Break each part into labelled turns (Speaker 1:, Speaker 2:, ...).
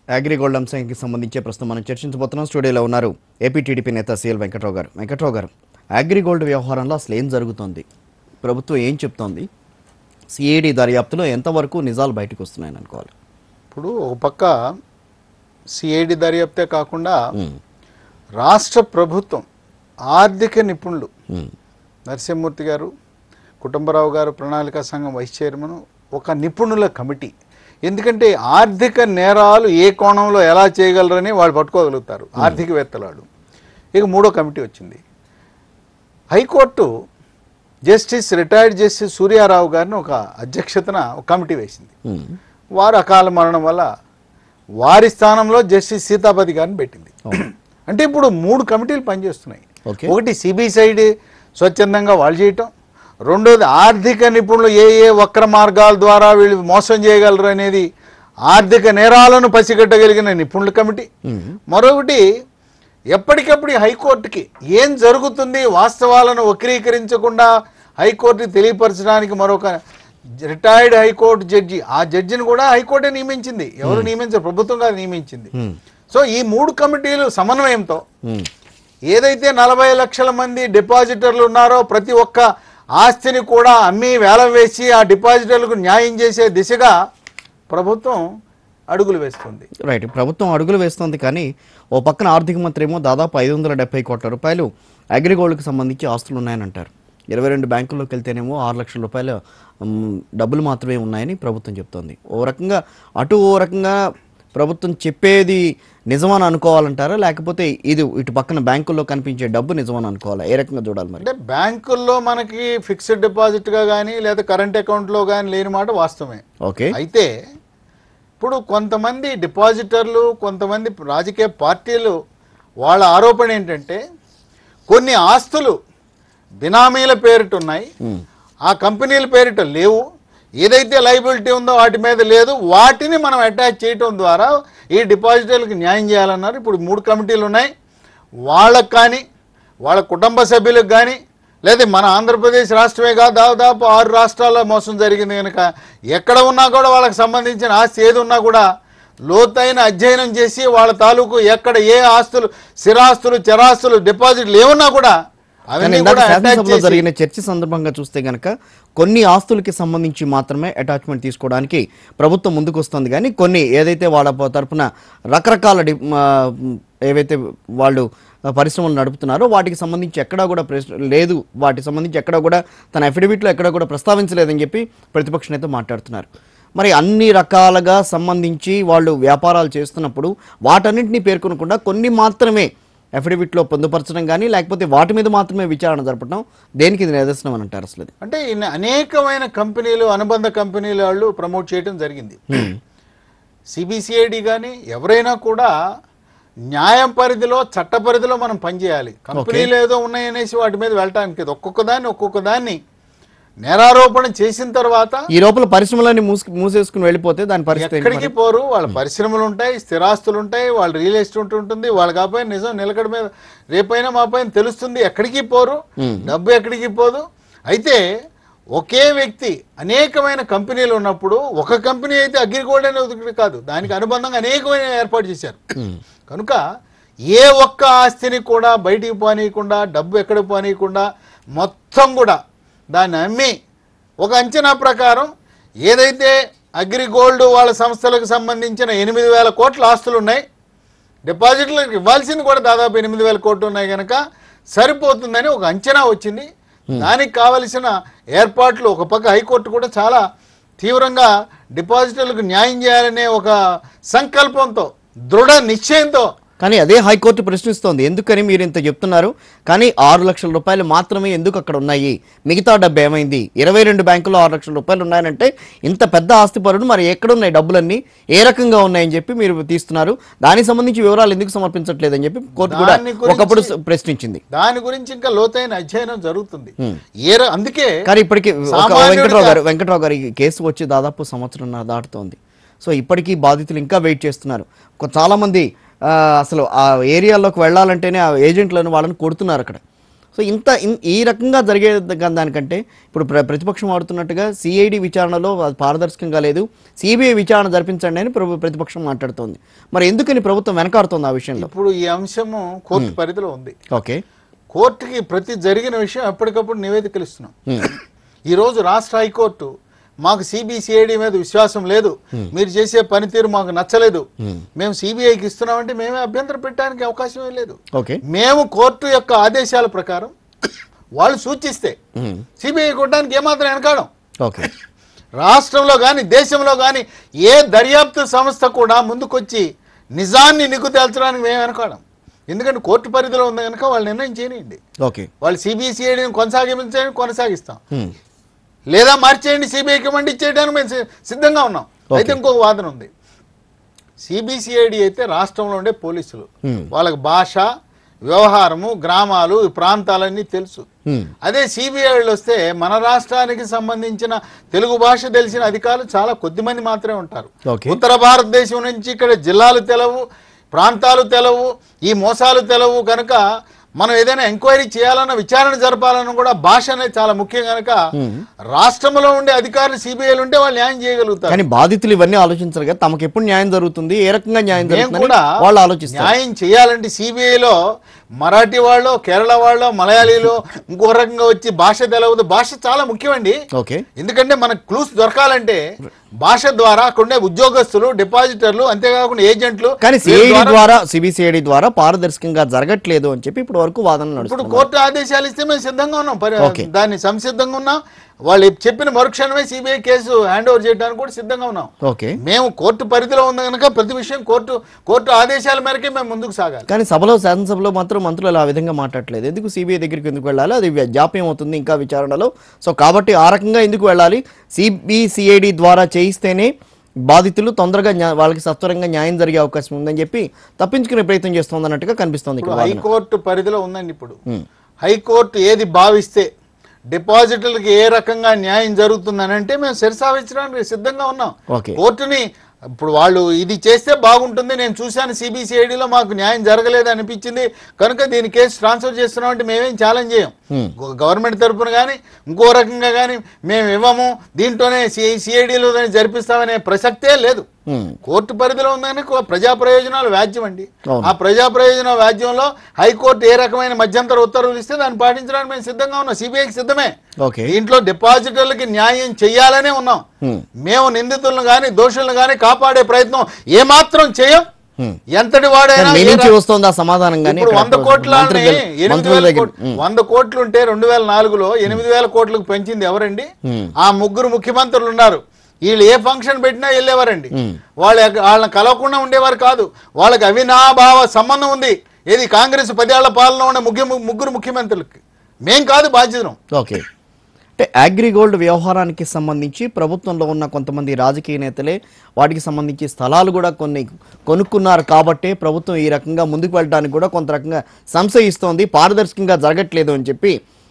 Speaker 1: అగ్రిగోల్డ్ అంశానికి సంబంధించి ప్రస్తుతం మనం చర్చించబోతున్నాం స్టూడియోలో ఉన్నారు ఏపీ టీడీపీ నేత సిఎల్ వెంకట్రావు గారు వెంకట్రావు గారు అగ్రిగోల్డ్ వ్యవహారంలో అసలు ఏం జరుగుతోంది ప్రభుత్వం ఏం చెప్తోంది సిఐడి దర్యాప్తులో ఎంతవరకు నిజాలు బయటకు వస్తున్నాయని అనుకోవాలి
Speaker 2: ఇప్పుడు ఒక పక్క సిఐడి దర్యాప్తే కాకుండా రాష్ట్ర ప్రభుత్వం ఆర్థిక నిపుణులు
Speaker 1: ఉమ్,
Speaker 2: నరసింహమూర్తి గారు కుటుంబరావు గారు ప్రణాళికా సంఘం వైస్ చైర్మన్ ఒక నిపుణుల కమిటీ ఎందుకంటే ఆర్థిక నేరాలు ఏ కోణంలో ఎలా చేయగలరని వాళ్ళు పట్టుకోగలుగుతారు ఆర్థికవేత్తలు వాళ్ళు ఇక మూడో కమిటీ వచ్చింది high court justice retired justice Suryarao గారిని ఒక అధ్యక్షతన ఒక కమిటీ వేసింది
Speaker 1: ఉమ్,
Speaker 2: వారు అకాల మరణం వల్ల వారి స్థానంలో జస్టిస్ సీతాపతి గారిని పెట్టింది అంటే ఇప్పుడు మూడు కమిటీలు పనిచేస్తున్నాయి
Speaker 1: ఓకే.
Speaker 2: ఒకటి సిబిసైడ్ స్వచ్ఛందంగా వాళ్ళు చేయటం రెండోది ఆర్థిక నిపుణులు ఏ ఏ వక్ర మార్గాల ద్వారా వీళ్ళు మోసం చేయగలరు అనేది ఆర్థిక నేరాలను పసిగట్టగలిగిన నిపుణుల కమిటీ
Speaker 1: ఉమ్,
Speaker 2: మరొకటి ఎప్పటికప్పుడు ఈ హైకోర్టుకి ఏం జరుగుతుంది వాస్తవాలను వక్రీకరించకుండా హైకోర్టుకి తెలియపరచడానికి మరొక రిటైర్డ్ హైకోర్టు జడ్జి ఆ జడ్జిని కూడా హైకోర్టే నియమించింది ఎవరు నియమించారు ప్రభుత్వం కాదు నియమించింది
Speaker 1: ఉమ్,
Speaker 2: సో ఈ మూడు కమిటీలు సమన్వయంతో
Speaker 1: ఉమ్,
Speaker 2: ఏదైతే నలభై లక్షల మంది డిపాజిటర్లు ఉన్నారో ప్రతి ఒక్క ఆస్తిని కూడా అమ్మి వేలం వేసి ఆ డిపాజిటర్లకు న్యాయం చేసే దిశగా ప్రభుత్వం అడుగులు వేస్తుంది
Speaker 1: రైట్ ప్రభుత్వం అడుగులు వేస్తోంది కానీ ఓ పక్కన ఆర్థిక మంత్రి ఏమో దాదాపు ఐదు వందల డెబ్బై కోట్ల రూపాయలు అగ్రిగోల్డ్కి సంబంధించి ఆస్తులు ఉన్నాయని అంటారు ఇరవై రెండు బ్యాంకుల్లోకి వెళ్తేనేమో ఆరు లక్షల రూపాయల ఉమ్, డబ్బులు మాత్రమే ఉన్నాయని ప్రభుత్వం చెప్తోంది ఓ రకంగా అటు ఓ రకంగా ప్రభుత్వం చెప్పేది నిజమని అనుకోవాలంటారా లేకపోతే ఇది ఇటు పక్కన బ్యాంకుల్లో కనిపించే డబ్బు నిజమని అనుకోవాలా ఏ రకంగా చూడాలి మరి
Speaker 2: అంటే బ్యాంకుల్లో మనకి ఫిక్స్డ్ డిపాజిట్గా కానీ లేదా కరెంట్ అకౌంట్లో కానీ లేని మాట వాస్తవమే
Speaker 1: ఓకే
Speaker 2: అయితే ఇప్పుడు కొంతమంది డిపాజిటర్లు కొంతమంది రాజకీయ పార్టీలు వాళ్ళ ఆరోపణ ఏంటంటే కొన్ని ఆస్తులు బినామీల పేరిట ఉన్నాయి ఆ కంపెనీల పేరిట లేవు ఏదైతే లైబిలిటీ ఉందో వాటి మీద లేదు వాటిని మనం అటాచ్ చేయటం ద్వారా ఈ డిపాజిటర్లకు న్యాయం చేయాలన్నారు ఇప్పుడు మూడు కమిటీలు ఉన్నాయి వాళ్ళకు కానీ వాళ్ళ కుటుంబ సభ్యులకు కానీ లేదా మన ఆంధ్రప్రదేశ్ రాష్ట్రమే కాదు దాదాపు ఆరు రాష్ట్రాల్లో మోసం జరిగింది కనుక ఎక్కడ ఉన్నా కూడా వాళ్ళకి సంబంధించిన ఆస్తి ఏది ఉన్నా కూడా లోతైన అధ్యయనం చేసి వాళ్ళ తాలూకు ఎక్కడ ఏ ఆస్తులు స్థిరాస్తులు చరాస్తులు డిపాజిట్లు ఏమున్నా కూడా
Speaker 1: కానీ
Speaker 2: అవన్నీ
Speaker 1: ఇందాక
Speaker 2: కూడా అటాచ్
Speaker 1: శాసనసభలో
Speaker 2: చేసి
Speaker 1: జరిగిన చర్చ సందర్భంగా చూస్తే గనక కొన్ని ఆస్తులకి సంబంధించి మాత్రమే అటాచ్మెంట్ తీసుకోవడానికి ప్రభుత్వం ముందుకు వస్తుంది కానీ కొన్ని ఏదైతే వాళ్ళ ప- తరపున రకరకాల డి- ఆ, ఏవైతే వాళ్ళు పరిశ్రమలు నడుపుతున్నారో వాటికి సంబంధించి ఎక్కడా కూడా ప్రశ్న లేదు వాటికి సంబంధించి ఎక్కడా కూడా తన అఫిడవిట్లో ఎక్కడా కూడా ప్రస్తావించలేదని చెప్పి ప్రతిపక్ష నేత మాట్లాడుతున్నారు మరి అన్ని రకాలుగా సంబంధించి వాళ్ళు వ్యాపారాలు చేస్తున్నప్పుడు వాటన్నింటినీ పేర్కొనకుండా కొన్ని మాత్రమే అఫిడవిట్లో పొందుపరచడం కానీ లేకపోతే వాటి మీద మాత్రమే విచారణ జరపడం దేనికి ఇది నిదర్శనం అని అంటారు అసలు ఇది?
Speaker 2: అంటే ఇన్ని అనేకమైన కంపెనీలు అనుబంధ కంపెనీలు వాళ్ళు ప్రమోట్ చేయడం జరిగింది సిబిసిఐడి కానీ ఎవరైనా కూడా న్యాయం పరిధిలో చట్ట పరిధిలో మనం పనిచేయాలి కంపెనీలు ఏదో ఉన్నాయనేసి వాటి మీద వెళ్ళటానికి లేదు. ఒక్కొక్క దాన్ని ఒక్కొక్క దాన్ని నేరారోపణ చేసిన తర్వాత
Speaker 1: ఈ లోపల పరిశ్రమలన్నీ మూసు మూసేసుకుని వెళ్ళిపోతే దాని పరిస్థితి ఏంటి
Speaker 2: ఎక్కడికి పోరు వాళ్ళ పరిశ్రమలు ఉంటాయి స్థిరాస్తులు ఉంటాయి వాళ్ళ రియల్ ఎస్టేట్ ఉంటుంది వాళ్ళ కాకపోయినా నిజం నిలకడ మీద రేపైనా మా పైన తెలుస్తుంది ఎక్కడికి పోరు డబ్బు ఎక్కడికి పోదు అయితే ఒకే వ్యక్తి అనేకమైన కంపెనీలు ఉన్నప్పుడు ఒక కంపెనీ అయితే అగ్రిగోల్డ్ అనేది ఒకటి కాదు దానికి అనుబంధంగా అనేకమైన ఏర్పాటు చేశారు కనుక ఏ ఒక్క ఆస్తిని కూడా బయటికి పోనీయకుండా డబ్బు ఎక్కడ పోనీయకుండా మొత్తం కూడా దాన్ని అమ్మి ఒక అంచనా ప్రకారం ఏదైతే అగ్రిగోల్డ్ వాళ్ళ సంస్థలకు సంబంధించిన ఎనిమిది వేల కోట్ల ఆస్తులు ఉన్నాయి డిపాజిట్లకు ఇవ్వాల్సింది కూడా దాదాపు ఎనిమిది వేల కోట్లు ఉన్నాయి కనుక సరిపోతుందని ఒక అంచనా వచ్చింది దానికి కావలసిన ఏర్పాట్లు ఒక పక్క హైకోర్టు కూడా చాలా తీవ్రంగా డిపాజిటర్లకు న్యాయం చేయాలనే ఒక సంకల్పంతో దృఢ నిశ్చయంతో
Speaker 1: కానీ అదే హైకోర్టు ప్రశ్నిస్తోంది ఎందుకని మీరు ఇంత చెప్తున్నారు కానీ ఆరు లక్షల రూపాయలు మాత్రమే ఎందుకు అక్కడ ఉన్నాయి మిగతా డబ్బు ఏమైంది ఇరవై రెండు బ్యాంకుల్లో ఆరు లక్షల రూపాయలు ఉన్నాయనంటే ఇంత పెద్ద ఆస్తిపరుడు మరి ఎక్కడున్నాయి డబ్బులన్నీ ఏ రకంగా ఉన్నాయని చెప్పి మీరు తీస్తున్నారు దానికి సంబంధించి వివరాలు ఎందుకు సమర్పించట్లేదని చెప్పి కోర్టు కూడా
Speaker 2: దాని గురించి-
Speaker 1: ఒకప్పుడు ప్రశ్నించింది
Speaker 2: దాని గురించి ఇంకా లోతైన అధ్యయనం జరుగుతుంది ఏ ర- అందుకే
Speaker 1: కానీ ఇప్పటికీ ఒక
Speaker 2: సామాన్యుడిగా-
Speaker 1: వెంకట్రావు గారు వెంకట్రావు గారి కేసు వచ్చి దాదాపు సంవత్సరం దాటుతోంది సో ఇప్పటికీ బాధితులు ఇంకా వెయిట్ చేస్తున్నారు కొ- చాలా మంది ఆ, అసలు ఆ ఏరియాలోకి వెళ్ళాలంటేనే ఆ ఏజెంట్లను వాళ్ళని కొడుతున్నారు అక్కడ సో ఇంత ఇన్- ఈ రకంగా జరిగే ద- దానికంటే ఇప్పుడు ప్ర- ప్రతిపక్షం ఆడుతున్నట్టుగా సిఐడి విచారణలో అది పారదర్శకంగా లేదు సిబిఐ విచారణ జరిపించండి అని ప్రభు ప్రతిపక్షం మాట్లాడుతోంది మరి ఎందుకని ప్రభుత్వం వెనకాడుతోంది ఆ విషయంలో
Speaker 2: ఇప్పుడు ఈ అంశము కోర్టు పరిధిలో ఉంది
Speaker 1: ఓకే
Speaker 2: కోర్టుకి ప్రతి జరిగిన విషయం ఎప్పటికప్పుడు నివేదికలు ఇస్తున్నాం ఈరోజు రాష్ట్ర హైకోర్టు మాకు సిబిసిఐడి మీద విశ్వాసం లేదు మీరు చేసే పనితీరు మాకు నచ్చలేదు మేము సిబిఐకి ఇస్తున్నామంటే మేమే అభ్యంతరం పెట్టడానికి అవకాశమే లేదు
Speaker 1: ఓకే
Speaker 2: మేము కోర్టు యొక్క ఆదేశాల ప్రకారం వాళ్ళు సూచిస్తే
Speaker 1: ఉమ్.
Speaker 2: సిబిఐ కొట్టడానికి ఏమాత్రం వెనకాడం
Speaker 1: ఓకే
Speaker 2: రాష్ట్రంలో కానీ దేశంలో కానీ ఏ దర్యాప్తు సంస్థ కూడా ముందుకొచ్చి నిజాన్ని నిగ్గు తేల్చడానికి మేము వెనకాడం ఎందుకంటే కోర్టు పరిధిలో ఉంది కనుక వాళ్ళు నిర్ణయం చేయనియండి
Speaker 1: ఓకే
Speaker 2: వాళ్ళు సిబిసిఐడిని కొనసాగించని కొనసాగిస్తాం
Speaker 1: ఉమ్.
Speaker 2: లేదా మార్చేయండి సిబిఐకి మండి ఇచ్చేయడానికి మేము సి- సిద్ధంగా ఉన్నాం అయితే ఇంకొక వాదన ఉంది సిబిసిఐడి అయితే రాష్ట్రంలో ఉండే పోలీసులు
Speaker 1: Hmm.
Speaker 2: వాళ్ళకి భాష వ్యవహారము గ్రామాలు ఈ ప్రాంతాలన్నీ తెలుసు
Speaker 1: ఉమ్.
Speaker 2: అదే సిబిఐలు వస్తే మన రాష్ట్రానికి సంబంధించిన తెలుగు భాష తెలిసిన అధికారులు చాలా కొద్ది మంది మాత్రమే ఉంటారు
Speaker 1: ఓకే.
Speaker 2: ఉత్తర భారతదేశం నుంచి ఇక్కడ జిల్లాలు తెలవు ప్రాంతాలు తెలవు ఈ మోసాలు తెలవు కనుక మనం ఏదైనా ఎంక్వైరీ చేయాలన్నా విచారణ జరపాలన్నా కూడా భాష అనేది చాలా ముఖ్యం కనుక రాష్ట్రంలో ఉండే అధికారులు సిబిఐలు ఉంటే వాళ్ళు న్యాయం చేయగలుగుతారు
Speaker 1: కానీ బాధితులు ఇవన్నీ ఆలోచించరు కదా తమకు ఎప్పుడు న్యాయం జరుగుతుంది ఏ రకంగా న్యాయం
Speaker 2: మేము
Speaker 1: జరుగుతుంది
Speaker 2: కూడా
Speaker 1: వాళ్ళు ఆలోచిస్తారు
Speaker 2: న్యాయం చేయాలంటే సిబిఐలో మరాఠీ వాళ్ళు కేరళ వాళ్ళు మలయాళీలో ఇంకో రకంగా వచ్చి భాష తెలవదు భాష చాలా ముఖ్యమండి
Speaker 1: ఓకే
Speaker 2: ఎందుకంటే మనకు క్లూస్ దొరకాలంటే భాష ద్వారా అక్కడ ఉండే ఉద్యోగస్తులు డిపాజిటర్లు అంతేకాకుండా ఏజెంట్లు
Speaker 1: కానీ
Speaker 2: వీళ్ళ
Speaker 1: సిఐడి
Speaker 2: ద్వారా-
Speaker 1: ద్వారా సిబిసిఐడి ద్వారా పారదర్శకంగా జరగట్లేదు అని చెప్పి ఇప్పుడు వరకు వాదన
Speaker 2: ఇప్పుడు
Speaker 1: నడుస్తుంది
Speaker 2: కోర్టు ఆదేశాలు ఇస్తే మేము సిద్ధంగా ఉన్నాం పరి-
Speaker 1: ఓకే.
Speaker 2: దాన్ని సంసిద్ధంగా ఉన్నాం వాళ్ళు చెప్పిన మరుక్షణమే సిబిఐ కేసు హ్యాండ్ ఓవర్ చేయడానికి కూడా సిద్ధంగా ఉన్నాం
Speaker 1: ఓకే
Speaker 2: మేము కోర్టు పరిధిలో ఉంది కనుక ప్రతి విషయం కోర్టు కోర్టు ఆదేశాల మేరకే మేము ముందుకు సాగాలి
Speaker 1: కానీ సభలో శాసనసభలో మాత్రం మంత్రులు ఆ విధంగా మాట్లాడలేదు ఎందుకు సిబిఐ దగ్గరికి ఎందుకు వెళ్ళాలి అది వ్య- జాప్యం అవుతుంది ఇంకా విచారణలో సో కాబట్టి ఆ రకంగా ఎందుకు వెళ్ళాలి సిబిసిఐడి ద్వారా చేయిస్తేనే బాధితులు తొందరగా న్యా- వాళ్ళకి సత్వరంగా న్యాయం జరిగే అవకాశం ఉందని చెప్పి తప్పించుకునే ప్రయత్నం చేస్తుంది అన్నట్టుగా కనిపిస్తోంది ఇక్కడ
Speaker 2: ఇప్పుడు
Speaker 1: వాదన.
Speaker 2: హైకోర్టు పరిధిలో ఉందండి ఇప్పుడు హైకోర్టు ఏది భావిస్తే డిపాజిటర్లకు ఏ రకంగా న్యాయం జరుగుతుందని అంటే మేము శిరసావించడానికి సిద్ధంగా ఉన్నాం
Speaker 1: ఓకే.
Speaker 2: కోర్టుని ఇప్పుడు వాళ్ళు ఇది చేస్తే బాగుంటుంది నేను చూశాను సిబిసిఐడిలో మాకు న్యాయం జరగలేదు అనిపించింది కనుక దీని కేసు ట్రాన్స్ఫర్ చేస్తున్నాం అంటే మేమేం ఛాలెంజ్ చేయం
Speaker 1: Hmm.
Speaker 2: గ- గవర్నమెంట్ తరపున కానీ ఇంకో రకంగా కానీ మేము ఇవ్వము దీంట్లోనే సిఐడిలో జరిపిస్తామనే ప్రసక్తే లేదు
Speaker 1: ఉమ్.
Speaker 2: కోర్టు పరిధిలో ఉందని కో- ప్రజా ప్రయోజనాలు వ్యాజ్యం అండి
Speaker 1: అవును.
Speaker 2: ఆ ప్రజా ప్రయోజన వ్యాజ్యంలో హైకోర్టు ఏ రకమైన మధ్యంతర ఉత్తర్వులు ఇస్తే దాన్ని పాటించడానికి మేము సిద్ధంగా ఉన్నాం సిబిఐకి సిద్ధమే
Speaker 1: ఓకే
Speaker 2: దీంట్లో డిపాజిటర్లకి న్యాయం చెయ్యాలనే ఉన్నాం
Speaker 1: ఉమ్.
Speaker 2: మేము నిందితులను కానీ దోషులను కానీ కాపాడే ప్రయత్నం ఏమాత్రం చేయం
Speaker 1: ఉమ్.
Speaker 2: ఎంతటి వాడైనా
Speaker 1: మీ
Speaker 2: ఏ
Speaker 1: నుంచి
Speaker 2: రా-
Speaker 1: వస్తుంది ఆ సమాధానం కానీ
Speaker 2: ఇప్పుడు వంద కోట్ల
Speaker 1: మంత్రుల దగ్గర-
Speaker 2: ఎనిమిది
Speaker 1: మంత్రుల
Speaker 2: వేల
Speaker 1: దగ్గర
Speaker 2: కోట్లు వంద కోట్లు ఉంటే రెండు వేల నాలుగులో ఎనిమిది వేల కోట్లకు పెంచింది ఎవరండి
Speaker 1: ఉమ్.
Speaker 2: ఆ ముగ్గురు ముఖ్యమంత్రులు ఉన్నారు వీళ్ళు ఏ ఫంక్షన్ పెట్టినా వెళ్ళేవారండి
Speaker 1: ఉమ్.
Speaker 2: వాళ్ళ వాళ్ళని కలవకుండా ఉండేవారు కాదు వాళ్ళకి అవినాభావ సంబంధం ఉంది ఏది కాంగ్రెస్ పదేళ్ల పాలన ఉన్న ముగ్గురు ముగ్గురు ముఖ్యమంత్రులకి మేం కాదు బాధ్యతం
Speaker 1: ఓకే అంటే అగ్రిగోల్డ్ వ్యవహారానికి సంబంధించి ప్రభుత్వంలో ఉన్న కొంతమంది రాజకీయ నేతలే వాటికి సంబంధించి స్థలాలు కూడా కొన్ని కొనుక్కున్నారు కాబట్టే ప్రభుత్వం ఈ రకంగా ముందుకు వెళ్ళడానికి కూడా కొంత రకంగా సంశయిస్తోంది పారదర్శకంగా జరగట్లేదు అని చెప్పి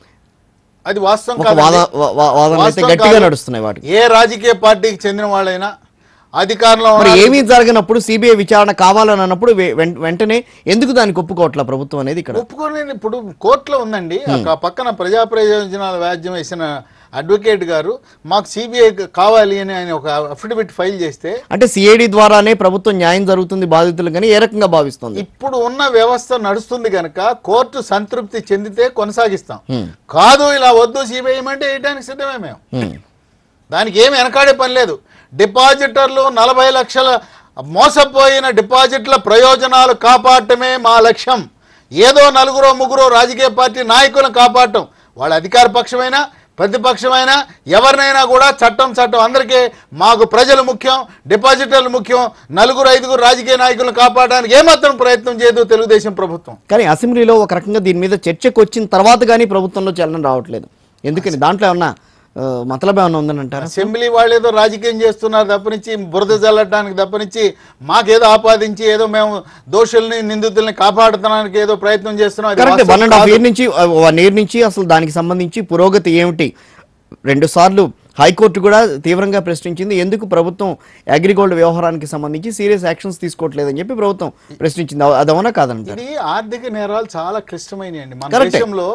Speaker 2: అది వాస్తవం
Speaker 1: ఒక వాద
Speaker 2: కాదండి.
Speaker 1: వా- వా- వాదనలు అయితే
Speaker 2: వాస్తవం
Speaker 1: గట్టిగా
Speaker 2: కాదు.
Speaker 1: నడుస్తున్నాయి వాటికి
Speaker 2: ఏ రాజకీయ పార్టీకి చెందిన వాళ్ళైనా అధికారంలో
Speaker 1: మరి
Speaker 2: ఉన్న-
Speaker 1: ఏమీ జరగనప్పుడు సిబిఐ విచారణ కావాలని అన్నప్పుడు వె- వెం- వెంటనే ఎందుకు దానికి ఒప్పుకోవట్ల ప్రభుత్వం అనేది ఇక్కడ
Speaker 2: ఒప్పుకొని ఇప్పుడు కోర్టులో ఉందండి ఆ పక్కన ప్రజా ప్రయోజనాల వ్యాజ్యం వేసిన అడ్వకేట్ గారు మాకు సిబిఐ కావాలి అని ఆయన ఒక అఫిడవిట్ ఫైల్ చేస్తే
Speaker 1: అంటే సిఐడి ద్వారానే ప్రభుత్వం న్యాయం జరుగుతుంది బాధితులు కానీ ఏ రకంగా భావిస్తుంది
Speaker 2: ఇప్పుడు ఉన్న వ్యవస్థ నడుస్తుంది కనుక కోర్టు సంతృప్తి చెందితే కొనసాగిస్తాం
Speaker 1: హ్మ్.
Speaker 2: కాదు ఇలా వద్దు సిబిఐ అంటే వేయడానికి సిద్ధమే మేము
Speaker 1: హ్మ్.
Speaker 2: దానికి ఏమి వెనకాడే పని లేదు డిపాజిటర్లు నలభై లక్షల మోసపోయిన డిపాజిట్ల ప్రయోజనాలు కాపాడటమే మా లక్ష్యం ఏదో నలుగురో ముగ్గురో రాజకీయ పార్టీ నాయకులను కాపాడటం వాళ్ళ అధికార పక్షమైనా ప్రతిపక్షమైనా ఎవరినైనా కూడా చట్టం చట్టం అందరికీ మాకు ప్రజలు ముఖ్యం డిపాజిటర్లు ముఖ్యం నలుగురు ఐదుగురు రాజకీయ నాయకులను కాపాడడానికి ఏమాత్రం ప్రయత్నం చేయదు తెలుగుదేశం ప్రభుత్వం
Speaker 1: కానీ అసెంబ్లీలో ఒక రకంగా దీని మీద చర్చకు వచ్చిన తర్వాత కానీ ప్రభుత్వంలో చలనం రావట్లేదు ఎందుకని దాంట్లో ఏమన్నా ఆ, మతలబ్ ఏమన్నా ఉందని అంటారా
Speaker 2: అసెంబ్లీ వాళ్ళు ఏదో రాజకీయం చేస్తున్నారు తప్పనించి బురద చల్లటానికి తప్పనించి మాకేదో ఆపాదించి ఏదో మేము దోషుల్ని నిందితుల్ని కాపాడుతానికి ఏదో ప్రయత్నం చేస్తున్నాం అది
Speaker 1: కరెక్ట్
Speaker 2: వాస్తవం
Speaker 1: వన్ అండ్ హాఫ్
Speaker 2: కాదు.
Speaker 1: ఇయర్ నుంచి వన్ ఇయర్ నుంచి అసలు దానికి సంబంధించి పురోగతి ఏమిటి రెండు సార్లు హైకోర్టు కూడా తీవ్రంగా ప్రశ్నించింది ఎందుకు ప్రభుత్వం అగ్రిగోల్డ్ వ్యవహారానికి సంబంధించి సీరియస్ యాక్షన్స్ తీసుకోవట్లేదని చెప్పి ప్రభుత్వం ప్రశ్నించింది అవ- అది అవునా కాదంటారు
Speaker 2: ఇది ఆర్థిక నేరాలు చాలా క్లిష్టమైనవి అండి మన
Speaker 1: Correct.
Speaker 2: దేశంలో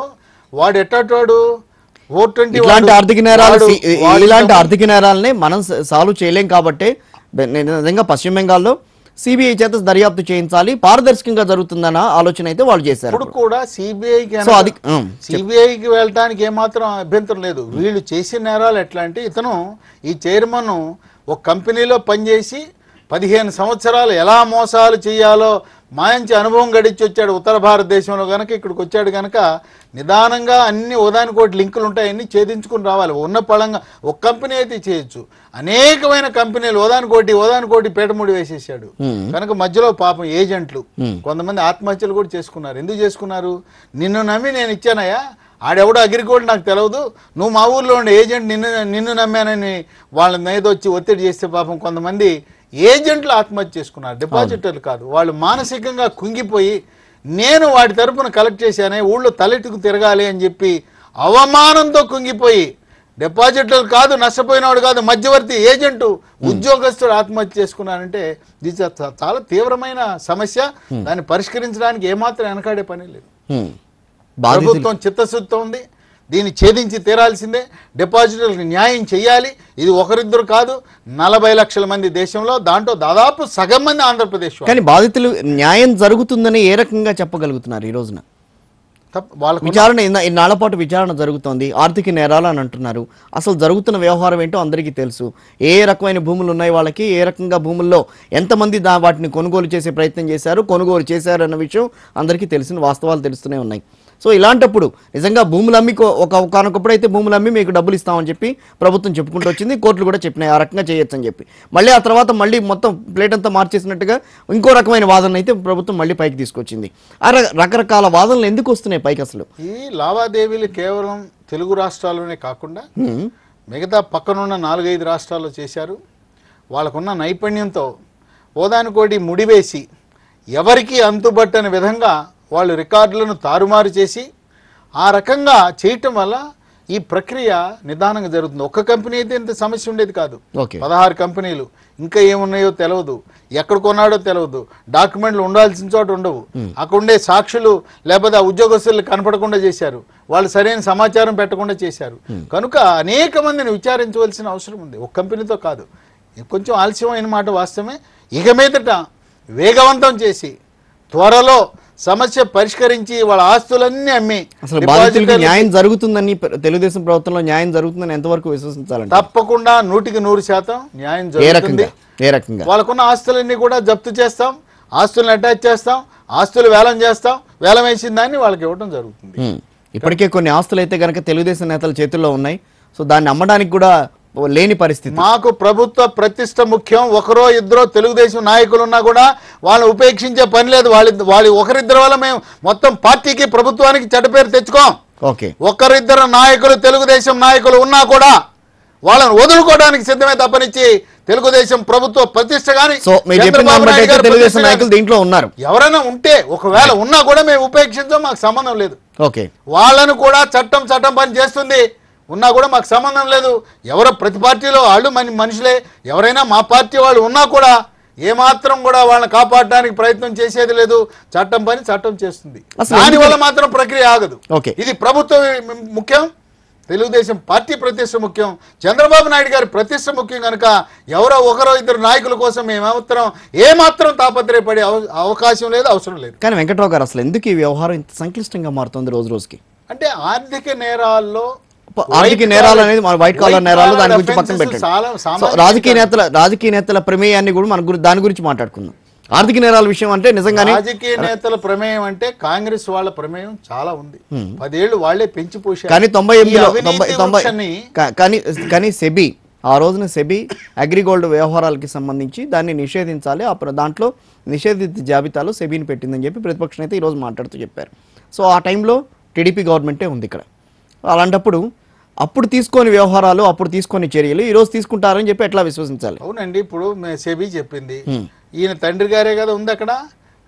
Speaker 2: వాడు ఎట్టాడు ఫోర్ ట్వంటీ
Speaker 1: ఇట్లాంటి ఆర్థిక నేరాలు సి- ఇలాంటి ఆర్థిక నేరాలని మనం స- సాల్వ్ చేయలేం కాబట్టి బె- ని- నిజంగా పశ్చిమ బెంగాల్లో సిబిఐ చేత దర్యాప్తు చేయించాలి పారదర్శకంగా జరుగుతుందన్న ఆలోచన అయితే వాళ్ళు చేశారు
Speaker 2: ఇప్పుడు కూడా సిబిఐకి
Speaker 1: సో అది ఉమ్,
Speaker 2: సిబిఐకి వెళ్ళటానికి ఏమాత్రం అభ్యంతరం లేదు వీళ్ళు చేసిన నేరాలు ఎట్లా అంటే ఇతను ఈ చైర్మన్ ఒక కంపెనీలో పనిచేసి పదిహేను సంవత్సరాలు ఎలా మోసాలు చేయాలో మంచి అనుభవం గడిచి వచ్చాడు ఉత్తర భారతదేశంలో కనుక ఇక్కడికి వచ్చాడు కనుక నిదానంగా అన్ని ఒకదానికోటి లింకులు ఉంటాయి అన్ని ఛేదించుకుని రావాలి ఉన్న పళంగా ఒక కంపెనీ అయితే చేయొచ్చు అనేకమైన కంపెనీలు ఓదానికోటి ఓదానికోటి పేటముడి వేసేసాడు కనుక మధ్యలో పాపం ఏజెంట్లు కొంతమంది ఆత్మహత్యలు కూడా చేసుకున్నారు ఎందుకు చేసుకున్నారు నిన్ను నమ్మి నేను ఇచ్చానయ్యా ఆడెవడో అగ్రిగోల్డ్ నాకు తెలియదు నువ్వు మా ఊర్లో ఉండే ఏజెంట్ నిన్ను నిన్ను నమ్మానని వాళ్ళ మీద వచ్చి ఒత్తిడి చేస్తే పాపం కొంతమంది ఏజెంట్లు ఆత్మహత్య చేసుకున్నారు డిపాజిటర్లు కాదు వాళ్ళు మానసికంగా కుంగిపోయి నేను వాటి తరపున కలెక్ట్ చేశానే ఊళ్ళో తలెట్టుకు తిరగాలి అని చెప్పి అవమానంతో కుంగిపోయి డిపాజిటర్లు కాదు నష్టపోయినవాడు కాదు మధ్యవర్తి ఏజెంటు ఉద్యోగస్తుడు ఆత్మహత్య చేసుకున్నారంటే ఇది చా- చాలా తీవ్రమైన సమస్య దాన్ని పరిష్కరించడానికి ఏమాత్రం వెనకాడే పని లేదు
Speaker 1: ఉమ్. బాధితులు
Speaker 2: ప్రభుత్వం చిత్తశుద్ధితో ఉంది దీన్ని ఛేదించి తీరాల్సిందే డిపాజిటర్లకు న్యాయం చేయాలి ఇది ఒకరిద్దరు కాదు నలభై లక్షల మంది దేశంలో దాంట్లో దాదాపు సగం మంది ఆంధ్రప్రదేశ్ వాళ్ళు.
Speaker 1: కానీ బాధితులు న్యాయం జరుగుతుందని ఏ రకంగా చెప్పగలుగుతున్నారు ఈ రోజున
Speaker 2: తప్ప- వాళ్ళకు
Speaker 1: విచారణ ఇన్న- ఇన్నాళ్ల పాటు విచారణ జరుగుతోంది ఆర్థిక నేరాలు అని అంటున్నారు అసలు జరుగుతున్న వ్యవహారం ఏంటో అందరికీ తెలుసు ఏ రకమైన భూములు ఉన్నాయి వాళ్ళకి ఏ రకంగా భూముల్లో ఎంతమంది దా వాటిని కొనుగోలు చేసే ప్రయత్నం చేశారు కొనుగోలు చేశారు అన్న విషయం అందరికీ తెలిసిన వాస్తవాలు తెలుస్తూనే ఉన్నాయి సో ఇలాంటప్పుడు నిజంగా భూములు అమ్మి కో- ఒక ఒకనొకప్పుడు అయితే భూములు అమ్మి మీకు డబ్బులు ఇస్తామని చెప్పి ప్రభుత్వం చెప్పుకుంటూ వచ్చింది కోర్టులు కూడా చెప్పినాయి ఆ రకంగా చేయొచ్చు అని చెప్పి మళ్ళీ ఆ తర్వాత మళ్ళీ మొత్తం ప్లేట్ అంతా మార్చేసినట్టుగా ఇంకో రకమైన వాదన అయితే ప్రభుత్వం మళ్ళీ పైకి తీసుకొచ్చింది ఆ ర- రకరకాల వాదనలు ఎందుకు వస్తున్నాయి పైకి అసలు
Speaker 2: ఈ లావాదేవీలు కేవలం తెలుగు రాష్ట్రాల్లోనే కాకుండా
Speaker 1: హ్మ్.
Speaker 2: మిగతా పక్కనున్న నాలుగైదు రాష్ట్రాల్లో చేశారు వాళ్ళకున్న నైపుణ్యంతో ఓదానికోటి ముడివేసి ఎవరికి అంతుబట్టని విధంగా వాళ్ళు రికార్డులను తారుమారు చేసి ఆ రకంగా చేయటం వల్ల ఈ ప్రక్రియ నిదానంగా జరుగుతుంది ఒక్క కంపెనీ అయితే ఇంత సమస్య ఉండేది కాదు
Speaker 1: ఓకే
Speaker 2: పదహారు కంపెనీలు ఇంకా ఏమున్నాయో తెలియదు ఎక్కడ కొన్నాడో తెలియదు డాక్యుమెంట్లు ఉండాల్సిన చోట ఉండవు అక్కడ ఉండే సాక్షులు లేకపోతే ఆ ఉద్యోగస్తులు కనపడకుండా చేశారు వాళ్ళు సరైన సమాచారం పెట్టకుండా చేశారు కనుక అనేక మందిని విచారించవలసిన అవసరం ఉంది ఒక కంపెనీతో కాదు కొంచెం ఆలస్యమైన మాట వాస్తవమే ఇక మీదట వేగవంతం చేసి త్వరలో సమస్య పరిష్కరించి వాళ్ళ ఆస్తులన్నీ అమ్మి
Speaker 1: అసలు బాధితులకి
Speaker 2: డిపాజిటర్లకి
Speaker 1: న్యాయం జరుగుతుందని ప్ర- తెలుగుదేశం ప్రభుత్వంలో న్యాయం జరుగుతుందని ఎంతవరకు విశ్వసించాలంట
Speaker 2: తప్పకుండా నూటికి నూరు శాతం న్యాయం
Speaker 1: ఏ
Speaker 2: జరుగుతుంది
Speaker 1: రకంగా ఏ రకంగా
Speaker 2: వాళ్ళకున్న ఆస్తులన్నీ కూడా జప్తు చేస్తాం ఆస్తులను అటాచ్ చేస్తాం ఆస్తులు వేలం చేస్తాం వేలం వేసిన దాన్ని వాళ్ళకి ఇవ్వడం జరుగుతుంది
Speaker 1: హ్మ్. ఇప్పటికే కొన్ని ఆస్తులు అయితే కనుక తెలుగుదేశం నేతల చేతుల్లో ఉన్నాయి సో దాన్ని అమ్మడానికి కూడా లేని పరిస్థితి
Speaker 2: మాకు ప్రభుత్వ ప్రతిష్ట ముఖ్యం ఒకరో ఇద్దరో తెలుగుదేశం నాయకులు ఉన్నా కూడా వాళ్ళని ఉపేక్షించే పని లేదు వాళ్ళ వాళ్ళ ఒకరిద్దరి వల్ల మేము మొత్తం పార్టీకి ప్రభుత్వానికి చెడ్డ పేరు తెచ్చుకోం
Speaker 1: ఓకే
Speaker 2: ఒకరిద్దరు నాయకులు తెలుగుదేశం నాయకులు ఉన్నా కూడా వాళ్ళని వదులుకోవడానికి సిద్ధమే తప్పనిచ్చి తెలుగుదేశం ప్రభుత్వ ప్రతిష్ట కానీ
Speaker 1: సో మీరు చెప్పిన
Speaker 2: చంద్రబాబు
Speaker 1: దాన్ని బట్టి
Speaker 2: నాయుడు
Speaker 1: అయితే
Speaker 2: గారి
Speaker 1: తెలుగుదేశం
Speaker 2: ప్రతిష్ట
Speaker 1: నాయకులు
Speaker 2: కానీ
Speaker 1: దీంట్లో ఉన్నారు
Speaker 2: ఎవరైనా ఉంటే ఒకవేళ ఉన్నా కూడా మేము ఉపేక్షించాం మాకు సంబంధం లేదు
Speaker 1: ఓకే
Speaker 2: వాళ్ళను కూడా చట్టం చట్టం పని చేస్తుంది ఉన్నా కూడా మాకు సంబంధం లేదు ఎవరో ప్రతి పార్టీలో వాళ్ళు మన మనుషులే ఎవరైనా మా పార్టీ వాళ్ళు ఉన్నా కూడా ఏమాత్రం కూడా వాళ్ళని కాపాడడానికి ప్రయత్నం చేసేది లేదు చట్టం పని చట్టం చేస్తుంది
Speaker 1: అసలు
Speaker 2: దానివల్ల మాత్రం ప్రక్రియ ఆగదు
Speaker 1: ఓకే.
Speaker 2: ఇది ప్రభుత్వం ముఖ్యం తెలుగుదేశం పార్టీ ప్రతిష్ట ముఖ్యం చంద్రబాబు నాయుడు గారి ప్రతిష్ట ముఖ్యం కనుక ఎవరో ఒకరో ఇద్దరు నాయకుల కోసం మేమేమాత్రం ఏమాత్రం తాపత్రయపడే అవ- అవకాశం లేదు అవసరం లేదు
Speaker 1: కానీ వెంకట్రావు గారు అసలు ఎందుకు ఈ వ్యవహారం ఇంత సంక్లిష్టంగా మారుతుంది రోజు రోజుకి
Speaker 2: అంటే ఆర్థిక నేరాల్లో
Speaker 1: ప- ఆర్థిక నేరాలు అనేది మన వైట్ కాలర్
Speaker 2: white
Speaker 1: నేరాలు
Speaker 2: collar
Speaker 1: దాని గురించి పక్కన
Speaker 2: offences
Speaker 1: పెట్టండి
Speaker 2: చాలా
Speaker 1: సో
Speaker 2: సామాన్య
Speaker 1: రాజకీయ నేతల రాజకీయ నేతల ప్రమేయాన్ని కూడా మన గురి దాని గురించి మాట్లాడుకుందాం ఆర్థిక నేరాల విషయం అంటే నిజంగానే
Speaker 2: రాజకీయ నేతల ప్రమేయం అంటే కాంగ్రెస్ వాళ్ళ ప్రమేయం చాలా ఉంది పదేళ్లు వాళ్ళే పెంచి పోశారు
Speaker 1: కానీ తొంభై
Speaker 2: ఈ
Speaker 1: ఎనిమిదిలో
Speaker 2: అవినీతి
Speaker 1: తొంభై తొంభై
Speaker 2: వృక్షాన్ని
Speaker 1: కా- కానీ కానీ సెబీ ఆ రోజున సెబీ అగ్రిగోల్డ్ వ్యవహారాలకి సంబంధించి దాన్ని నిషేధించాలి ఆ ప్ర- దాంట్లో నిషేధిత జాబితాలో సెబీని పెట్టిందని చెప్పి ప్రతిపక్ష నేత ఈరోజు మాట్లాడుతూ చెప్పారు సో ఆ టైంలో టీడీపీ గవర్నమెంటే ఉంది ఇక్కడ అలాంటప్పుడు అప్పుడు తీసుకొని వ్యవహారాలు అప్పుడు తీసుకొని చర్యలు ఈ రోజు తీసుకుంటారని చెప్పి ఎట్లా విశ్వసించాలి
Speaker 2: అవునండి ఇప్పుడు మే- సెబీ చెప్పింది ఈయన తండ్రి గారే కదా ఉంది అక్కడ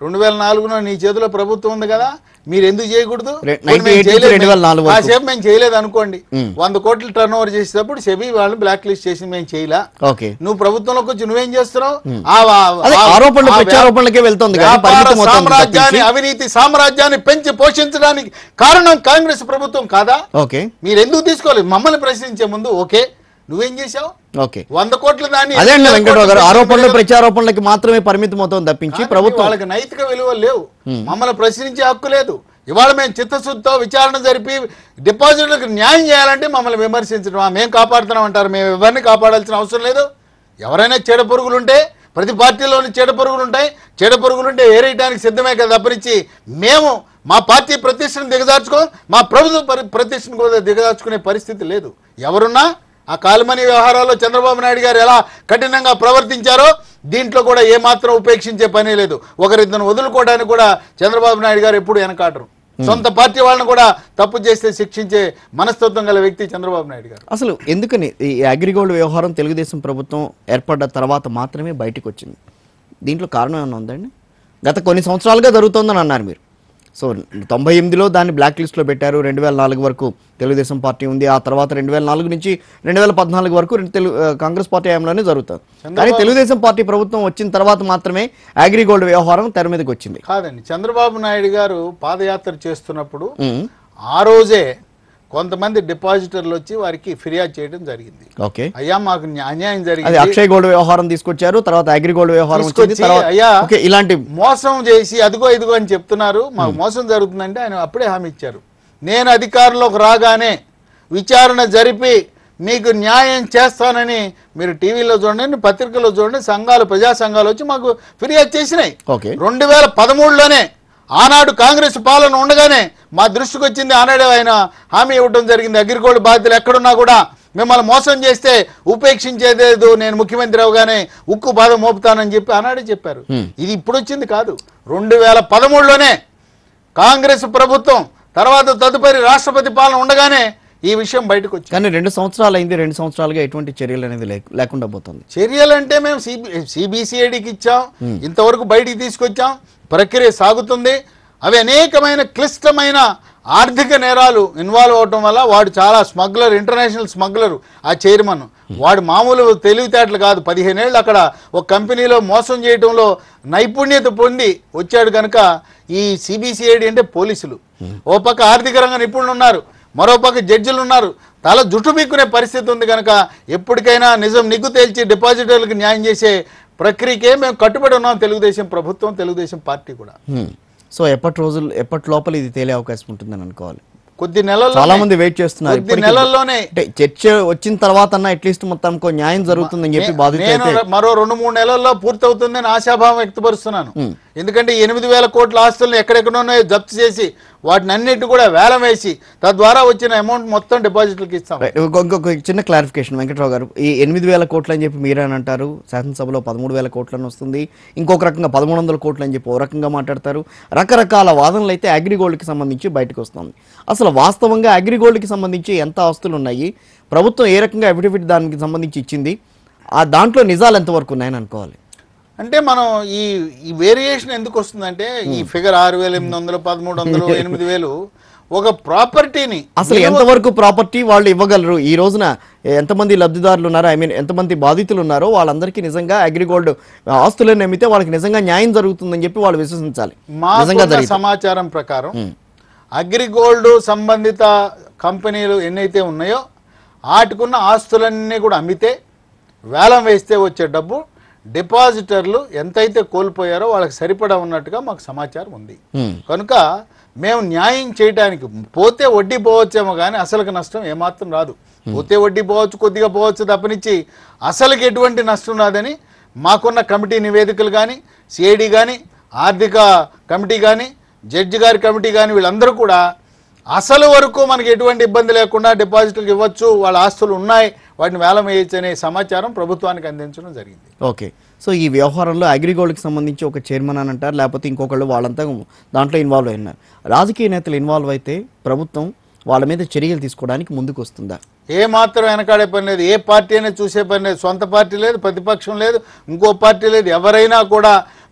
Speaker 2: రెండు వేల నాలుగులో నీ చేతిలో ప్రభుత్వం ఉంది కదా మీరు ఎందుకు చేయకూడదు
Speaker 1: రె-
Speaker 2: పోనీ మేము
Speaker 1: 98 నుంచి
Speaker 2: చేయలేదు.
Speaker 1: 2004 వరకు.
Speaker 2: కాసేపు మేము చేయలేదు అనుకోండి వంద కోట్లు టర్న్ ఓవర్ చేసేటప్పుడు సెబీ వాళ్ళు బ్లాక్ లిస్ట్ చేసి మేము చేయలా
Speaker 1: ఓకే
Speaker 2: నువ్వు ప్రభుత్వంలోకి వచ్చి నువ్వేం చేస్తున్నావు ఆ- ఆ-
Speaker 1: అదే
Speaker 2: ఆ-
Speaker 1: ఆరోపణలు
Speaker 2: ఆ
Speaker 1: ప్రత్యారోపణలకే వెళ్తోంది కానీ
Speaker 2: వ్యాపార
Speaker 1: పరిమితం అవుతోంది
Speaker 2: సామ్రాజ్యాన్ని
Speaker 1: తప్పించి.
Speaker 2: అవినీతి సామ్రాజ్యాన్ని పెంచి పోషించడానికి కారణం కాంగ్రెస్ ప్రభుత్వం కాదా
Speaker 1: ఓకే
Speaker 2: మీరు ఎందుకు తీసుకోవాలి మమ్మల్ని ప్రశ్నించే ముందు ఓకే నువ్వేం చేశావు
Speaker 1: ఓకే
Speaker 2: వంద కోట్ల దాన్ని
Speaker 1: అదే అండి
Speaker 2: ఎనిమిది
Speaker 1: వెంకటరావు గారు
Speaker 2: కోట్ల
Speaker 1: ఆరోపణలు
Speaker 2: పెంచి
Speaker 1: ప్రత్యారోపణలకి మాత్రమే పరిమితం అవుతోంది తప్పించి
Speaker 2: కానీ
Speaker 1: ప్రభుత్వం
Speaker 2: వాళ్ళకి నైతిక విలువలు లేవు మమ్మల్ని ప్రశ్నించే హక్కు లేదు ఇవాళ మేము చిత్తశుద్ధితో విచారణ జరిపి డిపాజిట్లకు న్యాయం చేయాలంటే మమ్మల్ని విమర్శించడం మేము కాపాడుతున్నాం అంటారు మేము ఎవరిని కాపాడాల్సిన అవసరం లేదు ఎవరైనా చీడ పురుగులు ఉంటే ప్రతి పార్టీలోని చీడ పురుగులు ఉంటాయి చీడ పురుగులు ఉంటే ఏరేయడానికి సిద్ధమే కదా తప్పనిచ్చి మేము మా పార్టీ ప్రతిష్టను దిగజార్చుకో మా ప్రభుత్వ పరి- ప్రతిష్టను కూడా దిగజార్చుకునే పరిస్థితి లేదు ఎవరున్నా ఆ కాలుమని వ్యవహారాల్లో చంద్రబాబు నాయుడు గారు ఎలా కఠినంగా ప్రవర్తించారో దీంట్లో కూడా ఏమాత్రం ఉపేక్షించే పని లేదు ఒకరిద్దరు వదులుకోవడానికి కూడా చంద్రబాబు నాయుడు గారు ఎప్పుడు వెనకాడరు సొంత పార్టీ వాళ్ళని కూడా తప్పు చేస్తే శిక్షించే మనస్తత్వం గల వ్యక్తి చంద్రబాబు నాయుడు గారు
Speaker 1: అసలు ఎందుకని ఈ అగ్రిగోల్డ్ వ్యవహారం తెలుగుదేశం ప్రభుత్వం ఏర్పడ్డ తర్వాత మాత్రమే బయటకు వచ్చింది దీంట్లో కారణం ఏమైనా ఉందండి గత కొన్ని సంవత్సరాలుగా జరుగుతోందని అన్నారు మీరు సో తొంభై ఎనిమిదిలో దాన్ని బ్లాక్ లిస్ట్లో పెట్టారు రెండు వేల నాలుగు వరకు తెలుగుదేశం పార్టీ ఉంది ఆ తర్వాత రెండు వేల నాలుగు నుంచి రెండు వేల పద్నాలుగు వరకు రెండు తెలుగు ఆ, కాంగ్రెస్ పార్టీ హయాంలోనే జరుగుతుంది కానీ తెలుగుదేశం పార్టీ ప్రభుత్వం వచ్చిన తర్వాత మాత్రమే అగ్రిగోల్డ్ వ్యవహారం తెర మీదకి వచ్చింది
Speaker 2: కాదండి చంద్రబాబు నాయుడు గారు పాదయాత్ర చేస్తున్నప్పుడు
Speaker 1: ఉమ్,
Speaker 2: ఆ రోజే కొంతమంది డిపాజిటర్లు వచ్చి వారికి ఫిర్యాదు చేయడం జరిగింది
Speaker 1: ఓకే
Speaker 2: అయ్యా మాకు న్యా- అన్యాయం
Speaker 1: అది
Speaker 2: జరిగింది
Speaker 1: అక్షయ్ గోల్డ్ వ్యవహారం తీసుకొచ్చారు తర్వాత అగ్రిగోల్డ్ వ్యవహారం వచ్చింది
Speaker 2: తీసుకొచ్చి,
Speaker 1: తర్వాత
Speaker 2: అయ్యా,
Speaker 1: ఓకే ఇలాంటి
Speaker 2: మోసం చేసి అదిగో ఇదిగో అని చెప్తున్నారు మాకు మోసం జరుగుతుందంటే ఆయన అప్పుడే హామీ ఇచ్చారు నేను అధికారంలోకి రాగానే విచారణ జరిపి మీకు న్యాయం చేస్తానని మీరు టీవీలో చూడండి పత్రికల్లో చూడండి సంఘాలు ప్రజా సంఘాలు వచ్చి మాకు ఫిర్యాదు చేసినాయి
Speaker 1: ఓకే
Speaker 2: రెండు వేల పదమూడులోనే ఆనాడు కాంగ్రెస్ పాలన ఉండగానే మా దృష్టికి వచ్చింది ఆనాడు ఆయన హామీ ఇవ్వడం జరిగింది అగ్రిగోల్డ్ బాధితులు ఎక్కడున్నా కూడా మిమ్మల్ని మోసం చేస్తే ఉపేక్షించేదేదు నేను ముఖ్యమంత్రి అవగానే ఉక్కు బాధ మోపుతానని చెప్పి ఆనాడే చెప్పారు ఇది ఇప్పుడు వచ్చింది కాదు రెండు వేల పదమూడులోనే కాంగ్రెస్ ప్రభుత్వం తర్వాత తదుపరి రాష్ట్రపతి పాలన ఉండగానే ఈ విషయం బయటకు వచ్చింది
Speaker 1: కానీ రెండు సంవత్సరాలు అయింది రెండు సంవత్సరాలుగా ఎటువంటి చర్యలు అనేది లేక- లేకుండా పోతుంది
Speaker 2: చర్యలు అంటే మేము సిబి సిబిసిఐడికి ఇచ్చాం ఇంతవరకు బయటికి తీసుకొచ్చాం ప్రక్రియ సాగుతుంది అవి అనేకమైన క్లిష్టమైన ఆర్థిక నేరాలు ఇన్వాల్వ్ అవటం వల్ల వాడు చాలా స్మగ్లర్ ఇంటర్నేషనల్ స్మగ్లర్ ఆ చైర్మన్ వాడు మామూలు తెలివితేటలు కాదు పదిహేనేళ్ళు అక్కడ ఒక కంపెనీలో మోసం చేయడంలో నైపుణ్యత పొంది వచ్చాడు కనుక ఈ సిబిసిఐడి అంటే పోలీసులు ఓ పక్క ఆర్థిక రంగ నిపుణులు ఉన్నారు మరో పక్క జడ్జిలు ఉన్నారు తల జుట్టు పీక్కునే పరిస్థితి ఉంది కనుక ఎప్పటికైనా నిజం నిగ్గు తేల్చి డిపాజిటర్లకు న్యాయం చేసే ప్రక్రియకే మేము కట్టుబడి ఉన్నాం తెలుగుదేశం ప్రభుత్వం తెలుగుదేశం పార్టీ కూడా
Speaker 1: హ్మ్. సో ఎప్పటి రోజులు ఎప్పటి లోపల ఇది తేలే అవకాశం ఉంటుందని అనుకోవాలి
Speaker 2: కొద్ది నెలల్లో
Speaker 1: చాలా మంది వెయిట్ చేస్తున్నారు
Speaker 2: కొద్ది
Speaker 1: ఇప్పటికీ-
Speaker 2: నెలల్లోనే
Speaker 1: అంటే చర్చ వచ్చిన తర్వాత అన్న అట్లీస్ట్ మొత్తం న్యాయం జరుగుతుందని చెప్పి బాధితులు
Speaker 2: నేను
Speaker 1: అయితే
Speaker 2: మరో రెండు మూడు నెలల్లో పూర్తవుతుందని ఆశాభావం వ్యక్తపరుస్తున్నాను ఎందుకంటే ఈ ఎనిమిది వేల కోట్ల ఆస్తులను ఎక్కడెక్కడో జప్తు చేసి వాటిని అన్నిటి కూడా వేలం వేసి తద్వారా వచ్చిన అమౌంట్ మొత్తం డిపాజిట్లకు ఇస్తాం
Speaker 1: రైట్. ఇంకొక ఇంకొక చిన్న క్లారిఫికేషన్ వెంకట్రావు గారు ఈ ఎనిమిది వేల కోట్లు అని చెప్పి మీరే అని అంటారు శాసనసభలో పదమూడు వేల కోట్లు అని వస్తుంది ఇంకొక రకంగా పదమూడు వందల కోట్లు అని చెప్పి ఓ రకంగా మాట్లాడతారు రకరకాల వాదనలు అయితే అగ్రిగోల్డ్కి సంబంధించి బయటకు వస్తుంది అసలు వాస్తవంగా అగ్రిగోల్డ్కి సంబంధించి ఎంత ఆస్తులు ఉన్నాయి ప్రభుత్వం ఏ రకంగా అఫిడవిట్ దానికి సంబంధించి ఇచ్చింది ఆ దాంట్లో నిజాలు ఎంతవరకు ఉన్నాయని అనుకోవాలి
Speaker 2: అంటే మనం ఈ ఈ వేరియేషన్ ఎందుకు వస్తుందంటే ఈ ఫిగర్ ఆరు వేల ఎనిమిది వందలు పదమూడు వందలు ఎనిమిది వేలు ఒక ప్రాపర్టీని
Speaker 1: అసలు ఎంతవరకు ప్రాపర్టీ వాళ్ళు ఇవ్వగలరు ఈ రోజున ఎంతమంది లబ్ధిదారులు ఉన్నారో ఐ మీన్ ఎంతమంది బాధితులు ఉన్నారో వాళ్ళందరికీ నిజంగా అగ్రిగోల్డ్ ఆస్తులను నమ్మితే వాళ్ళకి నిజంగా న్యాయం జరుగుతుందని చెప్పి వాళ్ళు విశ్వసించాలి నిజంగా
Speaker 2: మాకున్న
Speaker 1: జరిగితే
Speaker 2: సమాచారం ప్రకారం అగ్రిగోల్డ్ సంబంధిత కంపెనీలు ఎన్నైతే ఉన్నాయో వాటికున్న ఆస్తులన్నీ కూడా అమ్మితే వేలం వేస్తే వచ్చే డబ్బు డిపాజిటర్లు ఎంతైతే కోల్పోయారో వాళ్ళకి సరిపడా ఉన్నట్టుగా మాకు సమాచారం ఉంది
Speaker 1: హ్మ్.
Speaker 2: కనుక మేము న్యాయం చేయడానికి పోతే వడ్డీ పోవచ్చేమో కానీ అసలుకి నష్టం ఏమాత్రం రాదు పోతే వడ్డీ పోవచ్చు కొద్దిగా పోవచ్చు తప్పనిచ్చి అసలుకి ఎటువంటి నష్టం రాదని మాకున్న కమిటీ నివేదికలు కానీ సిఐడి కానీ ఆర్థిక కమిటీ కానీ జడ్జి గారి కమిటీ కానీ వీళ్ళందరూ కూడా అసలు వరకు మనకి ఎటువంటి ఇబ్బంది లేకుండా డిపాజిట్లకు ఇవ్వచ్చు వాళ్ళ ఆస్తులు ఉన్నాయి వాటిని వేలం వేయచ్చు అనే సమాచారం ప్రభుత్వానికి అందించడం జరిగింది
Speaker 1: ఓకే సో ఈ వ్యవహారంలో అగ్రిగోల్డ్కి సంబంధించి ఒక చైర్మన్ అని అంటారు లేకపోతే ఇంకొకళ్ళు వాళ్ళంతా దాంట్లో ఇన్వాల్వ్ అయినారు రాజకీయ నేతలు ఇన్వాల్వ్ అయితే ప్రభుత్వం వాళ్ళ మీద చర్యలు తీసుకోవడానికి ముందుకు వస్తుందా
Speaker 2: ఏ మాత్రం వెనకాడే పని లేదు ఏ పార్టీ అయినా చూసే పని లేదు సొంత పార్టీ లేదు ప్రతిపక్షం లేదు ఇంకో పార్టీ లేదు ఎవరైనా కూడా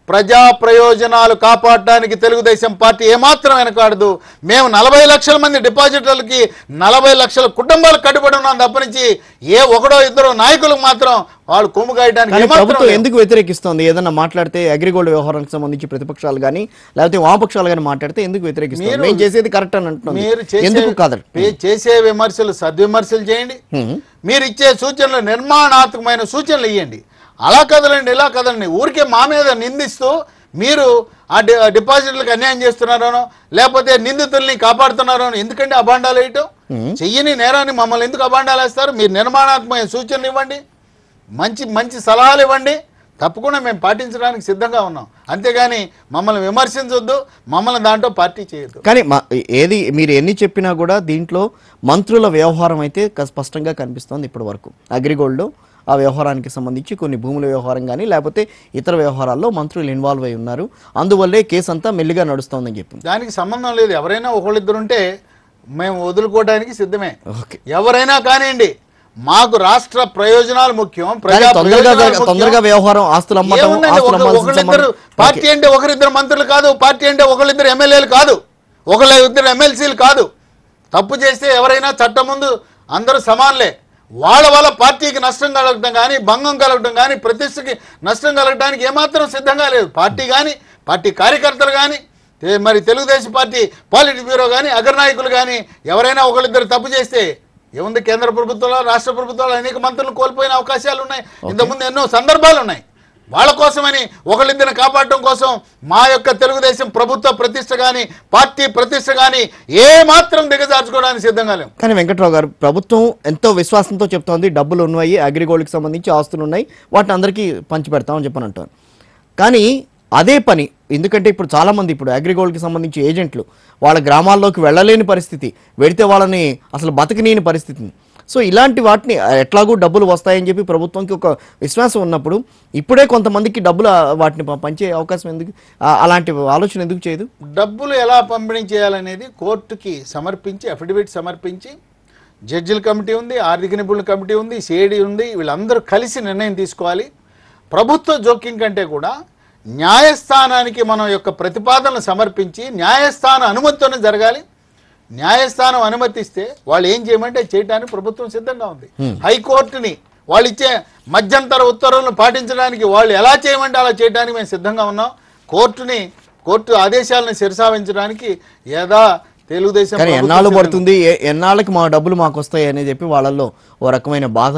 Speaker 2: ప్రజా ప్రయోజనాలు కాపాడడానికి తెలుగుదేశం పార్టీ ఏమాత్రం వెనకాడదు మేము నలభై లక్షల మంది డిపాజిటర్లకి నలభై లక్షల కుటుంబాలు కట్టుబడి ఉన్నాం తప్పనించి ఏ ఒకడో ఇద్దరు నాయకులకు మాత్రం వాళ్ళు కొమ్ము కాయడానికి
Speaker 1: కానీ
Speaker 2: ఏమాత్రం
Speaker 1: ప్రభుత్వం
Speaker 2: లేదు.
Speaker 1: ఎందుకు వ్యతిరేకిస్తోంది ఏదన్నా మాట్లాడితే అగ్రిగోల్డ్ వ్యవహారానికి సంబంధించి ప్రతిపక్షాలు కానీ లేకపోతే వామపక్షాలు కానీ మాట్లాడితే ఎందుకు వ్యతిరేకిస్తుంది
Speaker 2: మీరు-
Speaker 1: మేము చేసేది కరెక్ట్ అని అంటున్నాం
Speaker 2: మీరు చేసే
Speaker 1: ఎందుకు కాదు
Speaker 2: పే- చేసే విమర్శలు సద్విమర్శలు చేయండి మీరు ఇచ్చే సూచనలు నిర్మాణాత్మకమైన సూచనలు ఇవ్వండి అలా కదలండి ఇలా కదలండి ఊరికే మా మీద నిందిస్తూ మీరు ఆ డి డిపాజిట్లకు అన్యాయం చేస్తున్నారనో లేకపోతే నిందితుల్ని కాపాడుతున్నారనో ఎందుకంటే అబాండాలు వేయటం చెయ్యని నేరాన్ని మమ్మల్ని ఎందుకు అబాండాలు వేస్తారు మీరు నిర్మాణాత్మకమైన సూచనలు ఇవ్వండి మంచి మంచి సలహాలు ఇవ్వండి తప్పకుండా మేము పాటించడానికి సిద్ధంగా ఉన్నాం అంతేగాని మమ్మల్ని విమర్శించొద్దు మమ్మల్ని దాంట్లో పార్టీ చేయొద్దు
Speaker 1: కానీ మా- ఏది మీరు ఎన్ని చెప్పినా కూడా దీంట్లో మంత్రుల వ్యవహారం అయితే క- స్పష్టంగా కనిపిస్తోంది ఇప్పటి వరకు అగ్రిగోల్డ్ ఆ వ్యవహారానికి సంబంధించి కొన్ని భూముల వ్యవహారం కానీ లేకపోతే ఇతర వ్యవహారాల్లో మంత్రులు ఇన్వాల్వ్ అయి ఉన్నారు అందువల్లే కేసు అంతా మెల్లిగా నడుస్తోందని చెప్పింది
Speaker 2: దానికి సంబంధం లేదు ఎవరైనా ఒకళ్ళిద్దరు ఉంటే మేము వదులుకోవడానికి సిద్ధమే
Speaker 1: ఓకే
Speaker 2: ఎవరైనా కానివ్వండి మాకు రాష్ట్ర ప్రయోజనాలు ముఖ్యం
Speaker 1: కానీ
Speaker 2: ప్రజా
Speaker 1: తొందరగా
Speaker 2: ప్రయోజనాలు
Speaker 1: జరగ-
Speaker 2: ముఖ్యం.
Speaker 1: తొందరగా వ్యవహారం ఆస్తులు అమ్మటం
Speaker 2: ఏముందండి,
Speaker 1: ఆస్తులు
Speaker 2: ఒక-
Speaker 1: అమ్మాల్సిన
Speaker 2: ఒకళ్ళిద్దరు
Speaker 1: సంబంధం-
Speaker 2: పార్టీ అంటే ఒకరిద్దరు మంత్రులు కాదు పార్టీ అంటే ఒకళ్ళిద్దరు ఎమ్మెల్యేలు కాదు ఒకళ్ళ ఇద్దరు ఎమ్మెల్సీలు కాదు తప్పు చేస్తే ఎవరైనా చట్టం ముందు అందరూ సమానులే వాళ్ళ వల్ల పార్టీకి నష్టం కలగడం కానీ భంగం కలగడం కానీ ప్రతిష్టకి నష్టం కలగడానికి ఏమాత్రం సిద్ధంగా లేదు పార్టీ కానీ పార్టీ కార్యకర్తలు కానీ తే- మరి తెలుగుదేశం పార్టీ పాలిట్ బ్యూరో కానీ అగ్రనాయకులు కానీ ఎవరైనా ఒకళ్ళిద్దరు తప్పు చేస్తే ఏముంది కేంద్ర ప్రభుత్వంలో రాష్ట్ర ప్రభుత్వాలు అనేక మంత్రులు కోల్పోయిన అవకాశాలు ఉన్నాయి ఇంతకుముందు ఎన్నో సందర్భాలు ఉన్నాయి వాళ్ళ కోసమని ఒకళ్ళిద్దరిని కాపాడటం కోసం మా యొక్క తెలుగుదేశం ప్రభుత్వ ప్రతిష్ట కానీ పార్టీ ప్రతిష్ట కానీ ఏ మాత్రం దిగజార్చుకోవడానికి సిద్ధంగా లేము
Speaker 1: కానీ వెంకట్రావు గారు ప్రభుత్వం ఎంతో విశ్వాసంతో చెప్తోంది డబ్బులు ఉన్నాయి అగ్రిగోల్డ్కి సంబంధించి ఆస్తులు ఉన్నాయి వాటిని అందరికీ పంచి పెడతామని చెప్పని అంటారు కానీ అదే పని ఎందుకంటే ఇప్పుడు చాలామంది ఇప్పుడు అగ్రిగోల్డ్కి సంబంధించి ఏజెంట్లు వాళ్ళ గ్రామాల్లోకి వెళ్ళలేని పరిస్థితి వెడితే వాళ్ళని అసలు బతకనీని పరిస్థితిని సో ఇలాంటి వాటిని ఎట్లాగూ డబ్బులు వస్తాయని చెప్పి ప్రభుత్వంకి ఒక విశ్వాసం ఉన్నప్పుడు ఇప్పుడే కొంతమందికి డబ్బులు ఆ, వాటిని ప- పంచే అవకాశం ఎందుకు ఆ, అలాంటి ఆలోచన ఎందుకు చేయదు
Speaker 2: డబ్బులు ఎలా పంపిణీ చేయాలనేది కోర్టుకి సమర్పించి అఫిడవిట్ సమర్పించి జడ్జిల కమిటీ ఉంది ఆర్థిక నిపుణుల కమిటీ ఉంది సిఐడి ఉంది వీళ్ళందరూ కలిసి నిర్ణయం తీసుకోవాలి ప్రభుత్వ జోక్యం కంటే కూడా న్యాయస్థానానికి మనం యొక్క ప్రతిపాదనలు సమర్పించి న్యాయస్థాన అనుమతితోనే జరగాలి న్యాయస్థానం అనుమతిస్తే వాళ్ళు ఏం చేయమంటే చేయడానికి ప్రభుత్వం సిద్ధంగా ఉంది హైకోర్టుని వాళ్ళు ఇచ్చే మధ్యంతర ఉత్తర్వులను పాటించడానికి వాళ్ళు ఎలా చేయమంటే అలా చేయడానికి మేము సిద్ధంగా ఉన్నాం కోర్టుని కోర్టు ఆదేశాలను శిరసావించడానికి ఏదా తెలుగుదేశం
Speaker 1: కానీ
Speaker 2: ప్రభుత్వం
Speaker 1: ఎన్నాళ్ళు
Speaker 2: సిద్ధంగా
Speaker 1: పడుతుంది ఏ- ఎన్నాళ్ళకి మా డబ్బులు మాకు వస్తాయి అని చెప్పి వాళ్ళల్లో ఓ రకమైన బాధ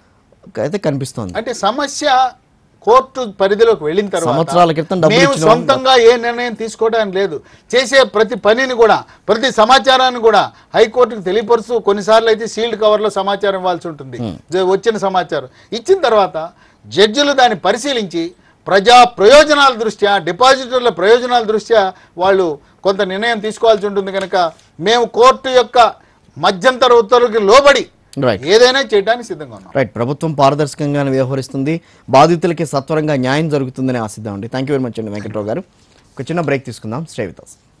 Speaker 1: అయితే కనిపిస్తోంది
Speaker 2: అంటే సమస్య కోర్టు పరిధిలోకి వెళ్ళిన తర్వాత
Speaker 1: సంవత్సరాల క్రితం డబ్బులు
Speaker 2: మేము
Speaker 1: ఇచ్చిన వాళ్ళు-
Speaker 2: సొంతంగా ఏ నిర్ణయం తీసుకోవడానికి లేదు చేసే ప్రతి పనిని కూడా ప్రతి సమాచారాన్ని కూడా హైకోర్టుకు తెలియపరుస్తూ కొన్నిసార్లు అయితే సీల్డ్ కవర్లో సమాచారం ఇవ్వాల్సి ఉంటుంది జ- వచ్చిన సమాచారం ఇచ్చిన తర్వాత జడ్జిలు దాన్ని పరిశీలించి ప్రజా ప్రయోజనాల దృష్ట్యా డిపాజిటర్ల ప్రయోజనాల దృష్ట్యా వాళ్ళు కొంత నిర్ణయం తీసుకోవాల్సి ఉంటుంది కనుక మేము కోర్టు యొక్క మధ్యంతర ఉత్తర్వులకి లోబడి
Speaker 1: రైట్
Speaker 2: ఏదైనా చేయడానికి సిద్ధంగా ఉన్నాం
Speaker 1: రైట్ ప్రభుత్వం పారదర్శకంగానే వ్యవహరిస్తుంది బాధితులకి సత్వరంగా న్యాయం జరుగుతుందని ఆశిద్దామండి థ్యాంక్ యూ వెరీ మచ్ అండి వెంకట్రావు గారు ఒక చిన్న బ్రేక్ తీసుకుందాం స్టే విత్ us